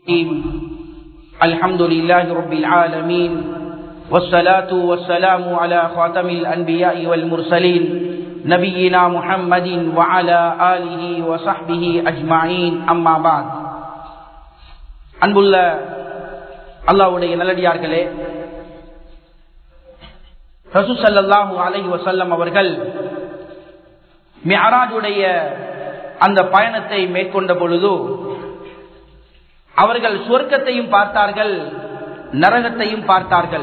الرحيم الحمد لله رب العالمين والصلاة والسلام على خاتم الأنبياء والمرسلين نبينا محمد وعلى آله وصحبه أجمعين أما بعد அன்புள்ள அல்லாவுடைய நல்லடியார்களே ரசூ சல்லாஹூ அலை வசல்லம் அவர்கள் மியராஜுடைய அந்த பயணத்தை மேற்கொண்ட பொழுது அவர்கள் சுவர்க்கத்தையும் பார்த்தார்கள் நரகத்தையும் பார்த்தார்கள்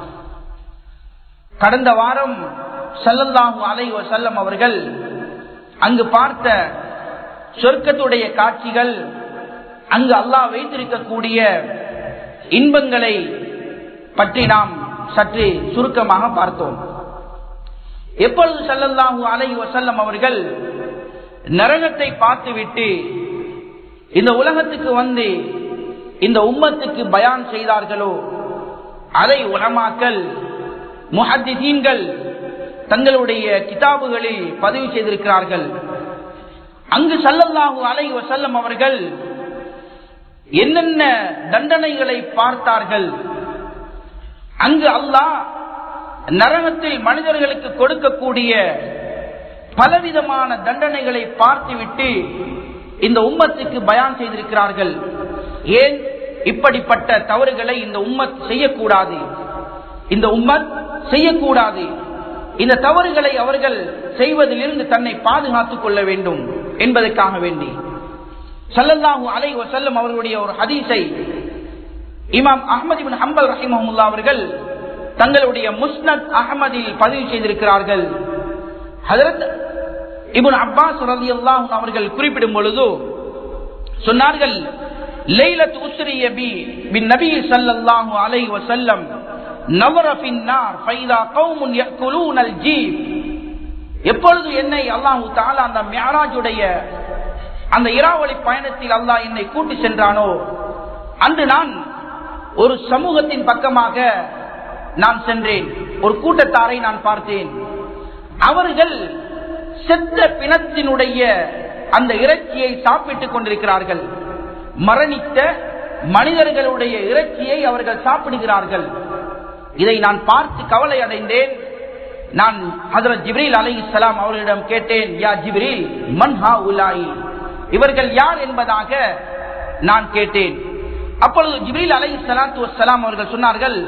கடந்த வாரம் சல்லல்லாஹு அலை வசல்லம் அவர்கள் அங்கு பார்த்த சொர்க்கத்துடைய காட்சிகள் அங்கு அல்லாஹ் வைத்திருக்கக்கூடிய இன்பங்களை பற்றி நாம் சற்று சுருக்கமாக பார்த்தோம் எப்பொழுது சல்லல்லாஹு அலை வசல்லம் அவர்கள் நரகத்தை பார்த்துவிட்டு இந்த உலகத்துக்கு வந்து இந்த உம்மத்துக்கு பயான் செய்தார்களோ அதை உலமாக்கல் முஹத்திசீன்கள் தங்களுடைய கிதாபுகளில் பதிவு செய்திருக்கிறார்கள் அங்கு சல்லல்லாஹு அலை வசல்லம் அவர்கள் என்னென்ன தண்டனைகளை பார்த்தார்கள் அங்கு அல்லாஹ் நரகத்தில் மனிதர்களுக்கு கொடுக்கக்கூடிய பலவிதமான தண்டனைகளை பார்த்துவிட்டு இந்த உம்மத்துக்கு பயான் செய்திருக்கிறார்கள் ஏன் இப்படிப்பட்ட தவறுகளை இந்த உம்மத் செய்யக்கூடாது இந்த உம்மத் செய்யக்கூடாது இந்த தவறுகளை அவர்கள் செய்வதிலிருந்து தன்னை பாதுகாத்துக் கொள்ள வேண்டும் என்பதற்காக வேண்டி சல்லல்லாஹு அலை வசல்லம் அவர்களுடைய ஒரு ஹதீஸை இமாம் அஹமது பின் ஹம்பல் ரஹிமஹமுல்லா அவர்கள் தங்களுடைய முஸ்னத் அகமதில் பதிவு செய்திருக்கிறார்கள் ஹதரத் இபுன் அப்பாஸ் ரதி அல்லாஹும் அவர்கள் குறிப்பிடும் பொழுது சொன்னார்கள் லைலத் உஸ்ரிய பி பின் நபி ஸல்லல்லாஹு அலைஹி வஸல்லம் நவர ஃபின் நார் ஃபைதா கௌமுன் யக்குலூனல் ஜீப் எப்பொழுது என்னை அல்லாஹ் தஆலா அந்த மியராஜுடைய அந்த இராவளி பயணத்தில் அல்லாஹ் என்னை கூட்டி சென்றானோ அன்று நான் ஒரு சமூகத்தின் பக்கமாக நான் சென்றேன் ஒரு கூட்டத்தாரை நான் பார்த்தேன் அவர்கள் செத்த பிணத்தினுடைய அந்த இறைச்சியை சாப்பிட்டுக் கொண்டிருக்கிறார்கள் மரணித்த மனிதர்களுடைய இறைச்சியை அவர்கள் சாப்பிடுகிறார்கள் இதை நான் பார்த்து கவலை அடைந்தேன் நான் ஹதரத் ஜிப்ரீல் அலை இஸ்லாம் அவர்களிடம் கேட்டேன் யா ஜிப்ரீல் மன்ஹா உலாயி இவர்கள் யார் என்பதாக நான் கேட்டேன் அப்பொழுது ஜிப்ரீல் அலை சலாத்து வலாம் அவர்கள் சொன்னார்கள்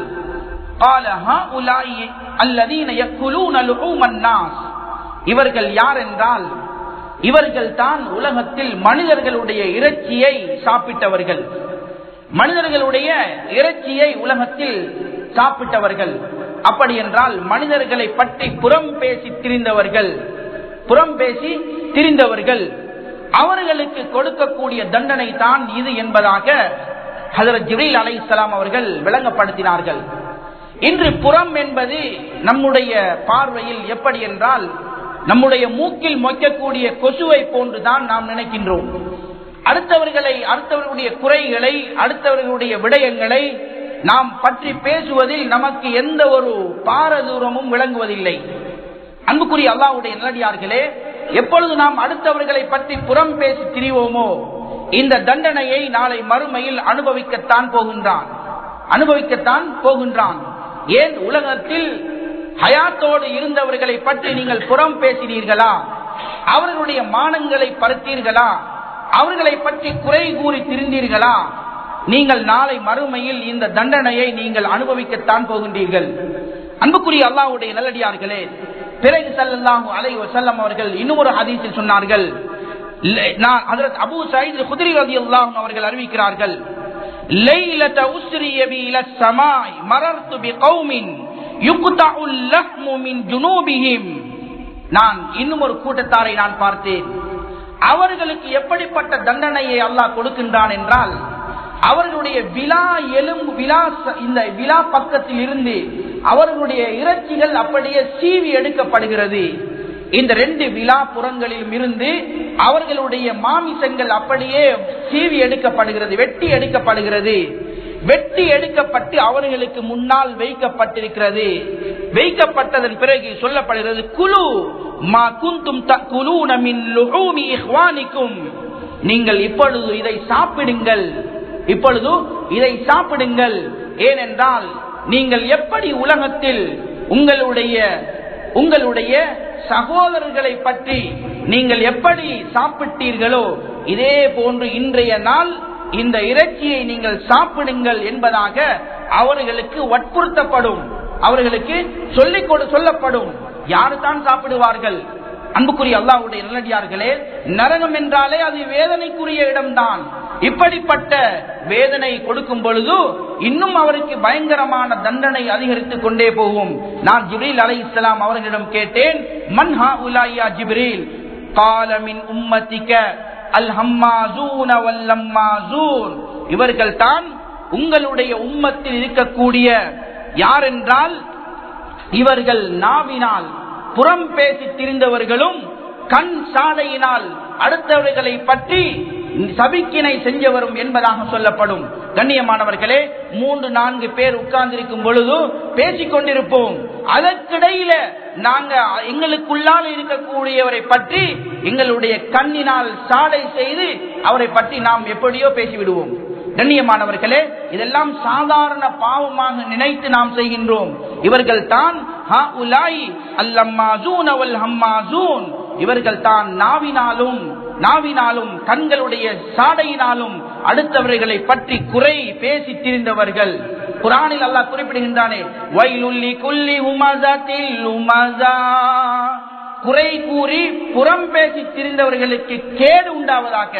இவர்கள் யார் என்றால் இவர்கள் தான் உலகத்தில் மனிதர்களுடைய இறைச்சியை சாப்பிட்டவர்கள் மனிதர்களுடைய இறைச்சியை உலகத்தில் சாப்பிட்டவர்கள் அப்படி என்றால் மனிதர்களை பற்றி புறம் பேசி திரிந்தவர்கள் புறம் பேசி திரிந்தவர்கள் அவர்களுக்கு கொடுக்கக்கூடிய தண்டனை தான் இது என்பதாக ஹசரத் ஜிப்ரீல் அலை இஸ்லாம் அவர்கள் விளங்கப்படுத்தினார்கள் இன்று புறம் என்பது நம்முடைய பார்வையில் எப்படி என்றால் நம்முடைய மூக்கில் மொய்க்கக்கூடிய கொசுவை போன்றுதான் நாம் நினைக்கின்றோம் அடுத்தவர்களை அடுத்தவர்களுடைய குறைகளை அடுத்தவர்களுடைய விடயங்களை நாம் பற்றி பேசுவதில் நமக்கு எந்த ஒரு பாரதூரமும் விளங்குவதில்லை அன்புக்குரிய அல்லாவுடைய நிலடியார்களே எப்பொழுது நாம் அடுத்தவர்களை பற்றி புறம் பேசி திரிவோமோ இந்த தண்டனையை நாளை மறுமையில் அனுபவிக்கத்தான் போகின்றான் அனுபவிக்கத்தான் போகின்றான் ஏன் உலகத்தில் ஹயாத்தோடு இருந்தவர்களை பற்றி நீங்கள் புறம் பேசினீர்களா அவர்களுடைய மானங்களை பருத்தீர்களா அவர்களை பற்றி குறை கூறி திரிந்தீர்களா நீங்கள் நாளை மறுமையில் இந்த தண்டனையை நீங்கள் அனுபவிக்கத்தான் போகின்றீர்கள் அன்புக்குரிய அல்லாவுடைய நல்லடியார்களே பிறகு சல்லாஹு அலை வசல்லம் அவர்கள் இன்னும் ஒரு ஹதீஸில் சொன்னார்கள் நான் அபு சயீத் குதிரி ரதி அல்லாஹும் அவர்கள் அறிவிக்கிறார்கள் ليلة أسري بي إلى السماء مررت بقوم يقطع اللحم من جنوبهم நான் இன்னும் ஒரு கூட்டத்தாரை நான் பார்த்தேன் அவர்களுக்கு எப்படிப்பட்ட தண்டனையை அல்லாஹ் கொடுக்கின்றான் என்றால் அவர்களுடைய விழா எலும்பு விழா இந்த விழா பக்கத்தில் இருந்து அவர்களுடைய இறைச்சிகள் அப்படியே சீவி எடுக்கப்படுகிறது இந்த ரெண்டு விழா புறங்களிலும் இருந்து அவர்களுடைய மாமிசங்கள் அப்படியே சீவி எடுக்கப்படுகிறது வெட்டி எடுக்கப்படுகிறது வெட்டி எடுக்கப்பட்டு அவர்களுக்கு முன்னால் வைக்கப்பட்டிருக்கிறது வைக்கப்பட்டதன் பிறகு சொல்லப்படுகிறது குழு மா குந்தும் குலூன மின் லுஹூமி இஹ்வானிக்கும் நீங்கள் இப்பொழுது இதை சாப்பிடுங்கள் இப்பொழுது இதை சாப்பிடுங்கள் ஏனென்றால் நீங்கள் எப்படி உலகத்தில் உங்களுடைய உங்களுடைய சகோதரர்களை பற்றி நீங்கள் எப்படி சாப்பிட்டீர்களோ இதே போன்று இன்றைய நாள் இந்த இறைச்சியை நீங்கள் சாப்பிடுங்கள் என்பதாக அவர்களுக்கு வற்புறுத்தப்படும் அவர்களுக்கு சொல்லிக் கொடு சொல்லப்படும் யாரு தான் சாப்பிடுவார்கள் அன்புக்குரிய அல்லாவுடைய நல்லடியார்களே நரகம் என்றாலே அது வேதனைக்குரிய இடம்தான் இப்படிப்பட்ட வேதனை கொடுக்கும் பொழுது இன்னும் அவருக்கு பயங்கரமான தண்டனை அதிகரித்துக் கொண்டே போகும் நான் ஜிப்ரீல் அலை இஸ்லாம் அவர்களிடம் கேட்டேன் மன்ஹா உலாயா ஜிப்ரீல் காலமின் உம்மத்திக்க அல் ஹம்மாசூன வல்லம்மாசூன் இவர்கள் தான் உங்களுடைய உம்மத்தில் இருக்கக்கூடிய யார் என்றால் இவர்கள் நாவினால் புறம் பேசி திரிந்தவர்களும் கண் சாலையினால் அடுத்தவர்களை பற்றி சபிக்கினை செஞ்சவரும் என்பதாக சொல்லப்படும் கண்ணியமானவர்களே மூன்று நான்கு பேர் உட்கார்ந்திருக்கும் பொழுது பேசிக் கொண்டிருப்போம் அதற்கிடையில நாங்க எங்களுக்குள்ளால் இருக்கக்கூடியவரை பற்றி எங்களுடைய கண்ணினால் சாடை செய்து அவரை பற்றி நாம் எப்படியோ பேசிவிடுவோம் கண்ணியமானவர்களே இதெல்லாம் சாதாரண பாவமாக நினைத்து நாம் செய்கின்றோம் இவர்கள் தான் இவர்கள் தான் நாவினாலும் நாவினாலும் கண்களுடைய சாடையினாலும் அடுத்தவர்களை பற்றி குறை பேசி திரிந்தவர்கள் குரானில் அல்லாஹ் குறிப்பிடுகின்றானே வயலுள்ளி குள்ளி உமதத்தில் உமதா குறை கூறி புறம் பேசி திரிந்தவர்களுக்கு கேடு உண்டாவதாக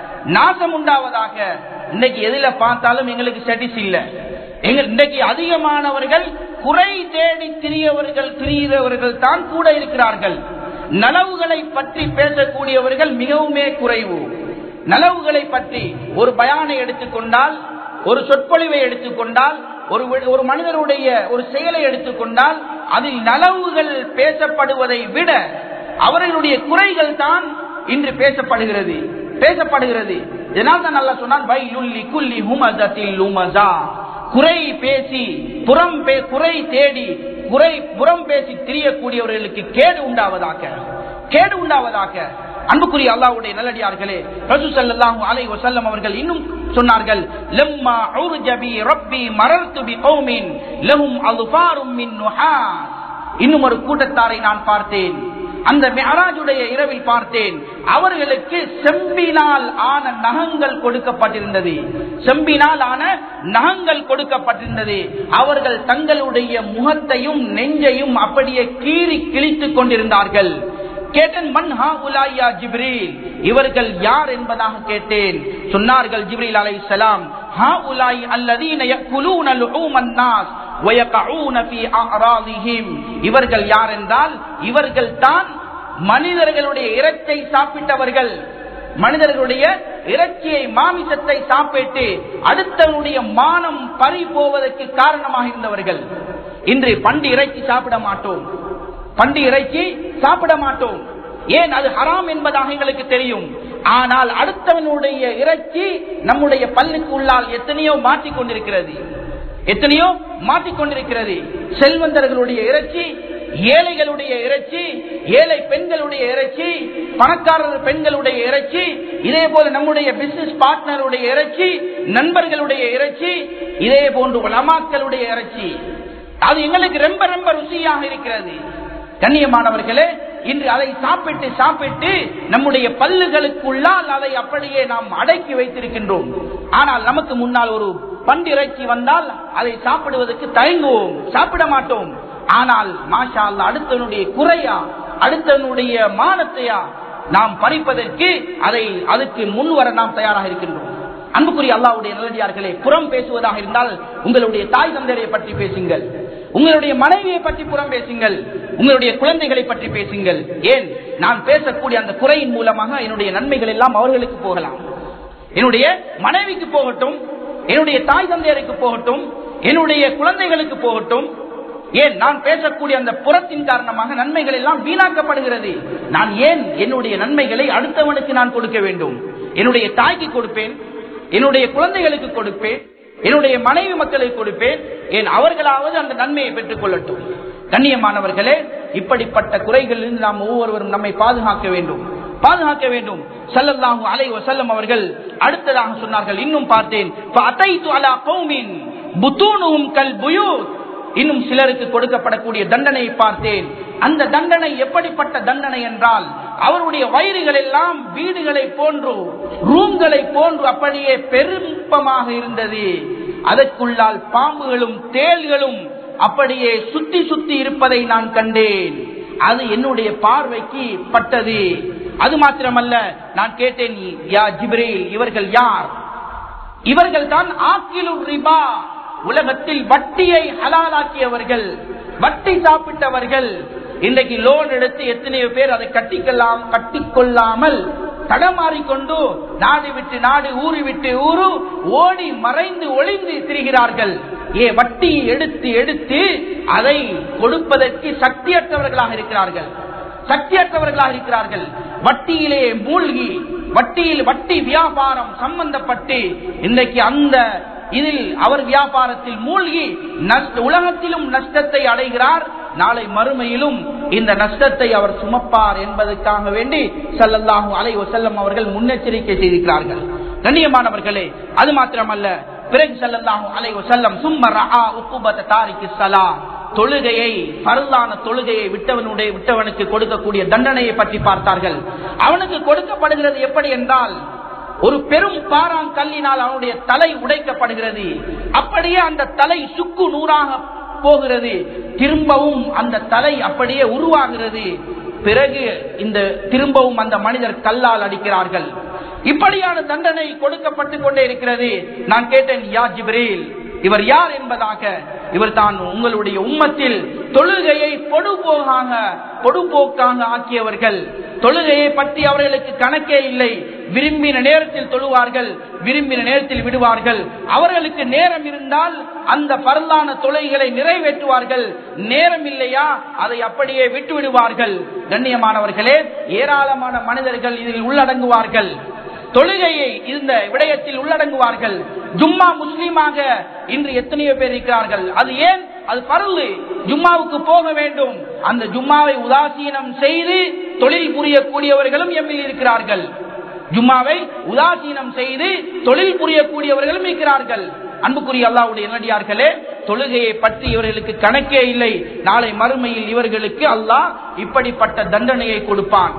நாசம் உண்டாவதாக இன்னைக்கு எதுல பார்த்தாலும் எங்களுக்கு ஸ்டடிஸ் இல்ல எங்க இன்னைக்கு அதிகமானவர்கள் குறை தேடி திரியவர்கள் திரிகிறவர்கள் தான் கூட இருக்கிறார்கள் நலவுகளை பற்றி பேசக்கூடியவர்கள் மிகவுமே குறைவு நலவுகளை பற்றி ஒரு பயானை எடுத்துக்கொண்டால் ஒரு சொற்பொழிவை எடுத்துக்கொண்டால் ஒரு ஒரு மனிதருடைய ஒரு செயலை எடுத்துக்கொண்டால் அதில் நலவுகள் பேசப்படுவதை விட அவர்களுடைய குறைகள் தான் இன்று பேசப்படுகிறது பேசப்படுகிறது இதனால் தான் நல்லா சொன்னால் வைலுள்ளி குல்லி ஹுமதத்தில் உமதா குறை பேசி புறம் குறை தேடி குறை புறம் பேசி திரியக்கூடியவர்களுக்கு கேடு உண்டாவதாக கேடு உண்டாவதாக அன்புக்குரிய அல்லாவுடைய நல்லடியார்களே ரசூ ஸல்லல்லாஹு அலைஹி வஸல்லம் அவர்கள் இன்னும் சொன்னார்கள் லம்மா உர்ஜபி ரப்பி மரர்து பி கௌமின் லஹும் அல்ஃபாரும் மின் நுஹாஸ் இன்னும் ஒரு கூட்டத்தாரை நான் பார்த்தேன் அந்த மெஹராஜுடைய இரவில் பார்த்தேன் அவர்களுக்கு செம்பினால் ஆன நகங்கள் கொடுக்கப்பட்டிருந்தது செம்பினால் ஆன நகங்கள் கொடுக்கப்பட்டிருந்தது அவர்கள் தங்களுடைய முகத்தையும் நெஞ்சையும் அப்படியே கீறி கிழித்துக் கொண்டிருந்தார்கள் கேட்டேன் மன் ஹா உலாயா ஜிப்ரீல் இவர்கள் யார் என்பதாக கேட்டேன் சொன்னார்கள் ஜிப்ரீல் அலை சலாம் ஹா உலாய் அல்லதீன யக்குலூன லுஹூமன் நாஸ் வயகஊன ஃபீ அஅராதிஹிம் இவர்கள் யார் என்றால் இவர்கள் தான் மனிதர்களுடைய இறைச்சை சாப்பிட்டவர்கள் மனிதர்களுடைய இறைச்சியை மாமிசத்தை சாப்பிட்டு அடுத்தவனுடைய மானம் பறி போவதற்கு காரணமாக இருந்தவர்கள் இன்று பண்டி இறைச்சி சாப்பிட மாட்டோம் பண்டி இறைச்சி சாப்பிட மாட்டோம் ஏன் அது ஹராம் என்பதாக எங்களுக்கு தெரியும் ஆனால் அடுத்தவனுடைய இறைச்சி நம்முடைய பல்லுக்கு உள்ளால் எத்தனையோ மாற்றிக் கொண்டிருக்கிறது எத்தனையோ மாற்றிக்கொண்டிருக்கிறது செல்வந்தர்களுடைய இறைச்சி ஏழைகளுடைய இறைச்சி ஏழை பெண்களுடைய இறைச்சி பணக்காரர் பெண்களுடைய இறைச்சி இதே போல நம்முடைய பிசினஸ் பார்ட்னருடைய இறைச்சி நண்பர்களுடைய இறைச்சி இதே போன்று உலமாக்களுடைய இறைச்சி அது எங்களுக்கு ரொம்ப ரொம்ப ருசியாக இருக்கிறது கண்ணியமானவர்களே இன்று அதை சாப்பிட்டு சாப்பிட்டு நம்முடைய பல்லுகளுக்குள்ளால் அதை அப்படியே நாம் அடக்கி வைத்திருக்கின்றோம் ஆனால் நமக்கு முன்னால் ஒரு பண்டு இறைச்சி வந்தால் அதை சாப்பிடுவதற்கு தயங்குவோம் சாப்பிட மாட்டோம் ஆனால் மாஷா அல்லா அடுத்தவனுடைய குறையா அடுத்தவனுடைய மானத்தையா நாம் பறிப்பதற்கு அதை அதுக்கு முன்வர நாம் தயாராக இருக்கின்றோம் அன்புக்குரிய அல்லாவுடைய நல்லடியார்களே புறம் பேசுவதாக இருந்தால் உங்களுடைய தாய் தந்தையை பற்றி பேசுங்கள் உங்களுடைய மனைவியை பற்றி புறம் பேசுங்கள் உங்களுடைய குழந்தைகளை பற்றி பேசுங்கள் ஏன் நான் பேசக்கூடிய அந்த குறையின் மூலமாக என்னுடைய நன்மைகள் எல்லாம் அவர்களுக்கு போகலாம் என்னுடைய மனைவிக்கு போகட்டும் என்னுடைய தாய் தந்தையருக்கு போகட்டும் என்னுடைய குழந்தைகளுக்கு போகட்டும் ஏன் நான் பேசக்கூடிய அந்த புறத்தின் காரணமாக நன்மைகள் எல்லாம் வீணாக்கப்படுகிறது நான் ஏன் என்னுடைய நன்மைகளை அடுத்தவனுக்கு நான் கொடுக்க வேண்டும் என்னுடைய தாய்க்கு கொடுப்பேன் என்னுடைய குழந்தைகளுக்கு கொடுப்பேன் என்னுடைய மனைவி மக்களுக்கு கொடுப்பேன் ஏன் அவர்களாவது அந்த நன்மையை பெற்றுக் கொள்ளட்டும் கண்ணியமானவர்களே இப்படிப்பட்ட குறைகளிலிருந்து நாம் ஒவ்வொருவரும் நம்மை பாதுகாக்க வேண்டும் பாதுகாக்க வேண்டும் ஸல்லல்லாஹு அலைஹி வஸல்லம் அவர்கள் அடுத்ததாக சொன்னார்கள் இன்னும் பார்த்தேன் ஃபஅதைது அலா கௌமின் புத்தூனுஹும் கல் புயூத் இன்னும் சிலருக்கு கொடுக்கப்படக்கூடிய தண்டனையை பார்த்தேன் அந்த தண்டனை எப்படிப்பட்ட தண்டனை என்றால் அவருடைய வயிறுகள் எல்லாம் வீடுகளை போன்று ரூம்களை போன்று அப்படியே பெருப்பமாக இருந்தது அதற்குள்ளால் பாம்புகளும் தேள்களும் அப்படியே சுத்தி சுத்தி இருப்பதை நான் கண்டேன் அது என்னுடைய பார்வைக்கு பட்டது அது மாத்திரமல்ல நான் கேட்டேன் யா ஜிப்ரீல் இவர்கள் யார் இவர்கள் தான் ஆக்கிலு ரிபா உலகத்தில் வட்டியை ஹலாலாக்கியவர்கள் வட்டி சாப்பிட்டவர்கள் இன்றைக்கு லோன் எடுத்து எத்தனையோ பேர் அதை கட்டிக்கலாம் கட்டிக்கொள்ளாமல் தடமாறிக்கொண்டு நாடு விட்டு நாடு ஊரு விட்டு ஊரு ஓடி மறைந்து ஒளிந்து திரிகிறார்கள் ஏ வட்டியை எடுத்து எடுத்து அதை கொடுப்பதற்கு சக்தியற்றவர்களாக இருக்கிறார்கள் சக்தியற்றவர்களாக இருக்கிறார்கள் வட்டியிலே மூழ்கி வட்டியில் வட்டி வியாபாரம் சம்பந்தப்பட்டு இன்றைக்கு அந்த இதில் அவர் வியாபாரத்தில் மூழ்கி நஷ்ட- உலகத்திலும் நஷ்டத்தை அடைகிறார் நாளை மறுமையிலும் இந்த நஷ்டத்தை அவர் சுமப்பார் என்பதற்காக வேண்டி ஸல்லல்லாஹு அலைஹி வஸல்லம் அவர்கள் முன்னெச்சரிக்கை செய்திருக்கிறார்கள் கண்ணியமானவர்களே அது மாத்திரமல்ல பிறகு ஸல்லல்லாஹு அலைஹி வஸல்லம் சும்ம ரஆ உக்குபத தாரிக்கு ஸலா தொழுகையை பரலான தொழுகையை விட்டவனுடைய விட்டவனுக்கு கொடுக்கக்கூடிய தண்டனையை பற்றி பார்த்தார்கள் அவனுக்கு கொடுக்கப்படுகிறது எப்படி என்றால் ஒரு பெரும் பாறாங்கல்லினால் அவனுடைய தலை உடைக்கப்படுகிறது அப்படியே அந்த தலை சுக்கு நூறாக போகிறது திரும்பவும் அந்த தலை அப்படியே உருவாகிறது பிறகு இந்த திரும்பவும் அந்த மனிதர் கல்லால் அடிக்கிறார்கள் இப்படியான தண்டனை கொடுக்கப்பட்டு கொண்டே இருக்கிறது நான் கேட்டேன் யா ஜிப்ரீல் இவர் யார் என்பதாக இவர் தான் உங்களுடைய உம்மத்தில் தொழுகையை பொடுபோக்காக பொடுபோக்காக ஆக்கியவர்கள் தொழுகையை பற்றி அவர்களுக்கு கணக்கே இல்லை விரும்பின நேரத்தில் தொழுவார்கள் விரும்பின நேரத்தில் விடுவார்கள் அவர்களுக்கு நேரம் இருந்தால் அந்த பரலான தொழுகைகளை நிறைவேற்றுவார்கள் நேரம் இல்லையா அதை அப்படியே விட்டு விடுவார்கள் கண்ணியமானவர்களே ஏராளமான மனிதர்கள் இதில் உள்ளடங்குவார்கள் தொழுகையை இந்த விடயத்தில் உள்ளடங்குவார்கள் ஜும்மா முஸ்லீமாக இன்று எத்தனையோ பேர் இருக்கிறார்கள் அது ஏன் அது பரலு ஜும்மாவுக்கு போக வேண்டும் அந்த ஜும்மாவை உதாசீனம் செய்து தொழில் புரியக்கூடியவர்களும் எம்மில் இருக்கிறார்கள் ஜும்மாவை உதாசீனம் செய்து தொழில் புரியக்கூடியவர்களும் இருக்கிறார்கள் அன்புக்குரிய அல்லாவுடைய நடிகார்களே தொழுகையை பற்றி இவர்களுக்கு கணக்கே இல்லை நாளை மறுமையில் இவர்களுக்கு அல்லாஹ் இப்படிப்பட்ட தண்டனையை கொடுப்பான்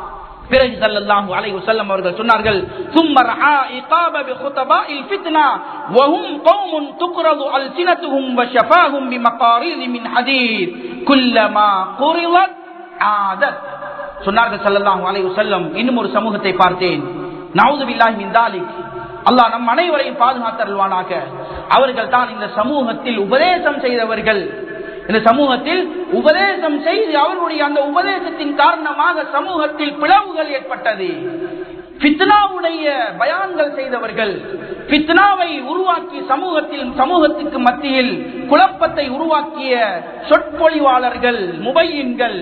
பிறகு ஸல்லல்லாஹு அலைஹி வஸல்லம் அவர்கள் சொன்னார்கள் ثم رعى عقاب بخطباء الفتنه وهم قوم تقرض السنتهم وشفاهم بمقاريض من حديد كلما قرضت عادت சொன்னார்கள் ஸல்லல்லாஹு அலைஹி வஸல்லம் இன்னும் ஒரு சமூகத்தை பார்த்தேன் நவுது பில்லாஹி மின் தாலிக் அல்லாஹ் நம் அனைவரையும் பாதுகாத்தருள்வானாக அவர்கள் தான் இந்த சமூகத்தில் உபதேசம் செய்தவர்கள் இந்த சமூகத்தில் உபதேசம் செய்து அவர்களுடைய அந்த உபதேசத்தின் காரணமாக சமூகத்தில் பிளவுகள் ஏற்பட்டது பித்னாவுடைய பயான்கள் செய்தவர்கள் பித்னாவை உருவாக்கி சமூகத்தில் சமூகத்துக்கு மத்தியில் குழப்பத்தை உருவாக்கிய சொற்பொழிவாளர்கள் முபையின்கள்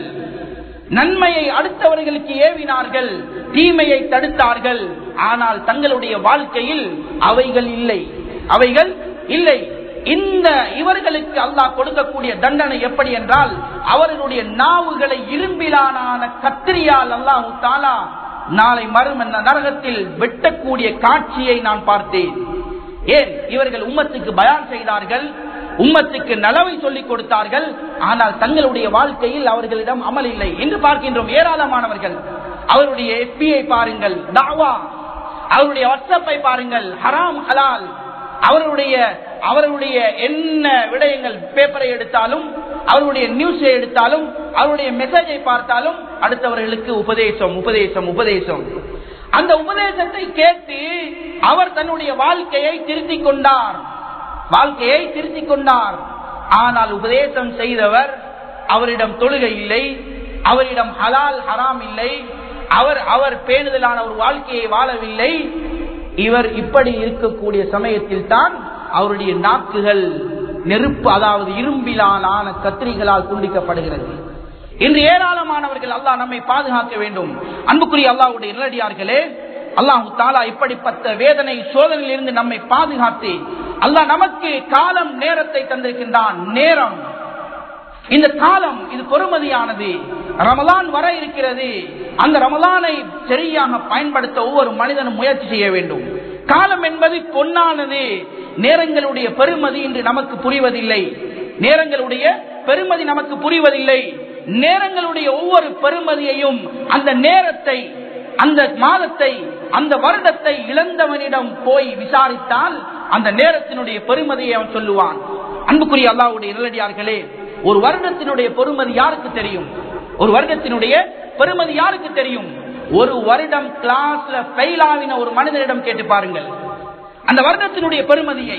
நன்மையை அடுத்தவர்களுக்கு ஏவினார்கள் தீமையை தடுத்தார்கள் ஆனால் தங்களுடைய வாழ்க்கையில் அவைகள் இல்லை அவைகள் இல்லை இந்த இவர்களுக்கு அல்லாஹ் கொடுக்கக்கூடிய தண்டனை எப்படி என்றால் அவர்களுடைய நாவுகளை இரும்பிலான கத்திரியால் அல்லாஹு தாலா நாளை மறும நரகத்தில் வெட்டக்கூடிய காட்சியை நான் பார்த்தேன் ஏன் இவர்கள் உம்மத்துக்கு பயான் செய்தார்கள் உம்மத்துக்கு நலவை சொல்லிக் கொடுத்தார்கள் ஆனால் தங்களுடைய வாழ்க்கையில் அவர்களிடம் அமல் இல்லை என்று பார்க்கின்றோம் ஏராளமானவர்கள் அவருடைய எஸ்பிஐ பாருங்கள் தாவா அவருடைய வாட்ஸ்அப்பை பாருங்கள் ஹராம் ஹலால் அவருடைய அவருடைய என்ன விடயங்கள் பேப்பரை எடுத்தாலும் அவருடைய நியூஸை எடுத்தாலும் அவருடைய மெசேஜை பார்த்தாலும் அடுத்தவர்களுக்கு உபதேசம் உபதேசம் உபதேசம் அந்த உபதேசத்தை கேட்டு அவர் தன்னுடைய வாழ்க்கையை திருத்திக் கொண்டார் வாழ்க்கையை திருத்திக் கொண்டார் ஆனால் உபதேசம் செய்தவர் அவரிடம் தொழுகை இல்லை அவரிடம் ஹலால் ஹராம் இல்லை அவர் அவர் பேணுதலான ஒரு வாழ்க்கையை வாழவில்லை இவர் இப்படி இருக்கக்கூடிய சமயத்தில் தான் அவருடைய நாக்குகள் நெருப்பு அதாவது இரும்பிலான கத்திரிகளால் துண்டிக்கப்படுகிறது இன்று ஏராளமானவர்கள் அல்லாஹ் நம்மை பாதுகாக்க வேண்டும் அன்புக்குரிய அல்லாஹ்வுடைய நிலடியார்களே அல்லாஹு தாலா இப்படிப்பட்ட வேதனை சோதனையில் இருந்து நம்மை பாதுகாத்து அல்லாஹ் நமக்கு காலம் நேரத்தை தந்திருக்கின்றான் நேரம் இந்த காலம் இது பொறுமதியானது ரமலான் வர இருக்கிறது அந்த ரமலானை சரியாக பயன்படுத்த ஒவ்வொரு மனிதனும் முயற்சி செய்ய வேண்டும் காலம் என்பது பொன்னானது நேரங்களுடைய பெருமதி இன்று நமக்கு புரிவதில்லை நேரங்களுடைய பெருமதி நமக்கு புரிவதில்லை நேரங்களுடைய ஒவ்வொரு பெருமதியையும் அந்த நேரத்தை அந்த மாதத்தை அந்த வருடத்தை இழந்தவனிடம் போய் விசாரித்தால் அந்த நேரத்தினுடைய பெருமதியை அவன் சொல்லுவான் அன்புக்குரிய அல்லாவுடைய நிலடியார்களே ஒரு வருடத்தினுடைய பெருமதி யாருக்கு தெரியும் ஒரு வருடத்தினுடைய பெருமதி யாருக்கு தெரியும் ஒரு வருடம் கிளாஸ்ல ஃபெயில் ஆவின ஒரு மனிதனிடம் கேட்டு பாருங்கள் அந்த வருடத்தினுடைய பெருமதியை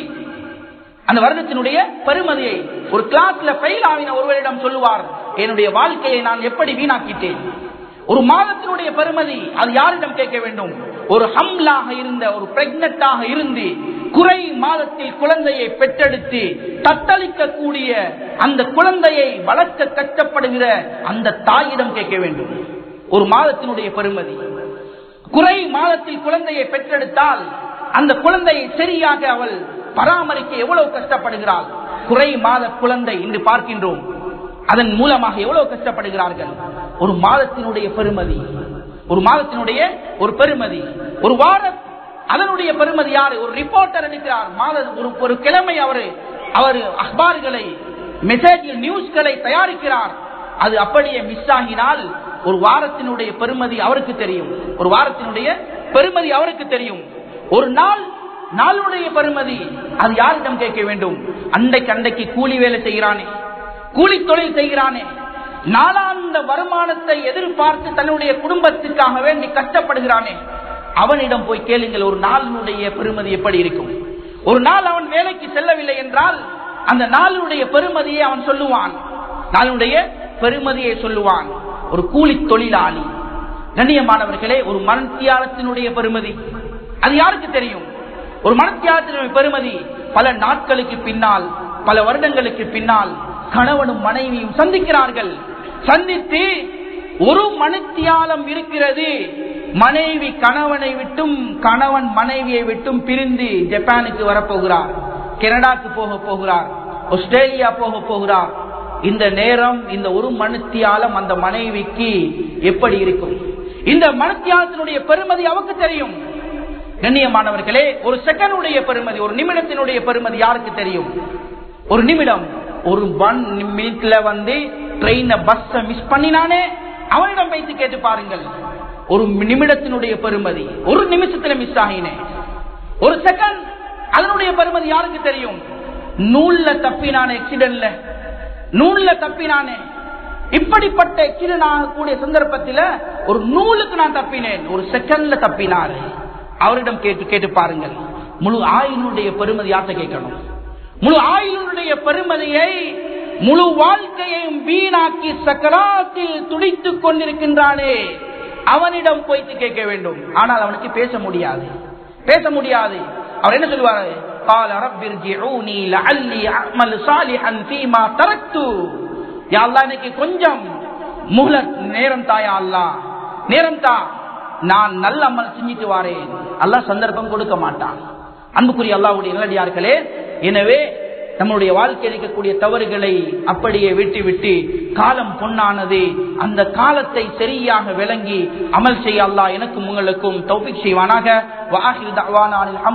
அந்த வருடத்தினுடைய பெருமதியை ஒரு கிளாஸ்ல ஃபெயில் ஆவின ஒருவரிடம் சொல்லுவார் என்னுடைய வாழ்க்கையை நான் எப்படி வீணாக்கிட்டேன் ஒரு மாதத்தினுடைய பெருமதி அது யாரிடம் கேட்க வேண்டும் ஒரு ஹம்லாக இருந்த ஒரு பிரெக்னட்டாக இருந்து குறை மாதத்தில் குழந்தையை பெற்றெடுத்து தத்தளிக்கக்கூடிய அந்த குழந்தையை வளர்க்க கஷ்டப்படுகிற அந்த தாயிடம் கேட்க வேண்டும் ஒரு மாதத்தினுடைய பெருமதி குறை மாதத்தில் குழந்தையை பெற்றெடுத்தால் அந்த குழந்தையை சரியாக அவள் பராமரிக்க எவ்வளவு கஷ்டப்படுகிறாள் குறை மாத குழந்தை இன்று பார்க்கின்றோம் அதன் மூலமாக எவ்வளவு கஷ்டப்படுகிறார்கள் ஒரு மாதத்தினுடைய பெருமதி ஒரு மாதத்தினுடைய ஒரு பெருமதி ஒரு வார அதனுடைய பெருமதி யாரு ஒரு ரிப்போர்ட்டர் எடுக்கிறார் மாத ஒரு ஒரு கிழமை அவரு அவர் அஹ்பார்களை மெசேஜ் நியூஸ்களை தயாரிக்கிறார் அது அப்படியே மிஸ் ஆகினால் ஒரு வாரத்தினுடைய பெருமதி அவருக்கு தெரியும் ஒரு வாரத்தினுடைய பெருமதி அவருக்கு தெரியும் ஒரு நாள் நாளுடைய பெருமதி அது யாரிடம் கேட்க வேண்டும் அண்டைக்கு அண்டைக்கு கூலி வேலை செய்கிறானே கூலி தொழில் செய்கிறானே நாளாந்த வருமானத்தை எதிர்பார்த்து தன்னுடைய குடும்பத்துக்காக வேண்டி கஷ்டப்படுகிறானே அவனிடம் போய் கேளுங்கள் ஒரு நாளினுடைய பெருமதி எப்படி இருக்கும் ஒரு நாள் அவன் வேலைக்கு செல்லவில்லை என்றால் அந்த நாளினுடைய பெருமதியை அவன் சொல்லுவான் நாளுடைய பெருமதியை சொல்லுவான் ஒரு கூலி தொழிலாளி கண்ணியமானவர்களே ஒரு மனத்தியாலத்தினுடைய பெருமதி அது யாருக்கு தெரியும் ஒரு மனத்தியாலத்தினுடைய பெருமதி பல நாட்களுக்கு பின்னால் பல வருடங்களுக்கு பின்னால் கணவனும் மனைவியும் சந்திக்கிறார்கள் சந்தித்து ஒரு மனுத்தியாலம் இருக்கிறது மனைவி கணவனை விட்டும் கணவன் மனைவியை விட்டும் பிரிந்து ஜப்பானுக்கு வரப்போகிறார் கனடாக்கு போக போகிறார் ஆஸ்திரேலியா போக போகிறார் இந்த நேரம் இந்த ஒரு மனுத்தியாலம் அந்த மனைவிக்கு எப்படி இருக்கும் இந்த மனுத்தியாலத்தினுடைய பெருமதி அவருக்கு தெரியும் கண்ணியமானவர்களே ஒரு செகண்டுடைய பெருமதி ஒரு நிமிடத்தினுடைய பெருமதி யாருக்கு தெரியும் ஒரு நிமிடம் ஒரு ஒன் மினிட்ல வந்து ட்ரெயின பஸ் மிஸ் பண்ணினானே அவனிடம் வைத்து கேட்டு பாருங்கள் ஒரு நிமிடத்தினுடைய பெருமதி ஒரு நிமிஷத்துல மிஸ் ஆகினேன் ஒரு செகண்ட் அதனுடைய பெருமதி யாருக்கு தெரியும் நூல்ல தப்பினானே ஆக்சிடென்ட்ல நூல்ல தப்பினானே இப்படிப்பட்ட ஆக்சிடென்ட் ஆகக்கூடிய சந்தர்ப்பத்தில் ஒரு நூலுக்கு நான் தப்பினேன் ஒரு செகண்ட்ல தப்பினாரு அவரிடம் கேட்டு கேட்டு பாருங்கள் முழு ஆயுளுடைய பெருமதி யார்கிட்ட கேட்கணும் முழு ஆயுளுடைய பெருமதியை முழு வாழ்க்கையையும் வீணாக்கி சக்கராத்தில் துடித்துக் கொண்டிருக்கின்றானே அவனிடம் போய்த்து கேட்க வேண்டும் ஆனால் அவனுக்கு பேச முடியாது பேச முடியாது அவர் என்ன சொல்லுவாரு قال رب ارجعوني لعلي اعمل صالحا فيما تركت يا الله இன்னைக்கு கொஞ்சம் முஹலத் நேரம் தாயா அல்லாஹ் நேரம் தா நான் நல்ல அமல் செஞ்சிட்டு வாரேன் அல்லாஹ் சந்தர்ப்பம் கொடுக்க மாட்டான் அன்புக்குரிய அல்லாஹ்வுடைய நல்லடியார்களே எனவே நம்முடைய வாழ்க்கையில் இருக்கக்கூடிய தவறுகளை அப்படியே விட்டு விட்டு காலம் பொன்னானது அந்த காலத்தை சரியாக விளங்கி அமல் செய்ய அல்லாஹ் எனக்கும் உங்களுக்கும் தௌபிக் செய்வானாக வாஹிர் தஅவானா அனில்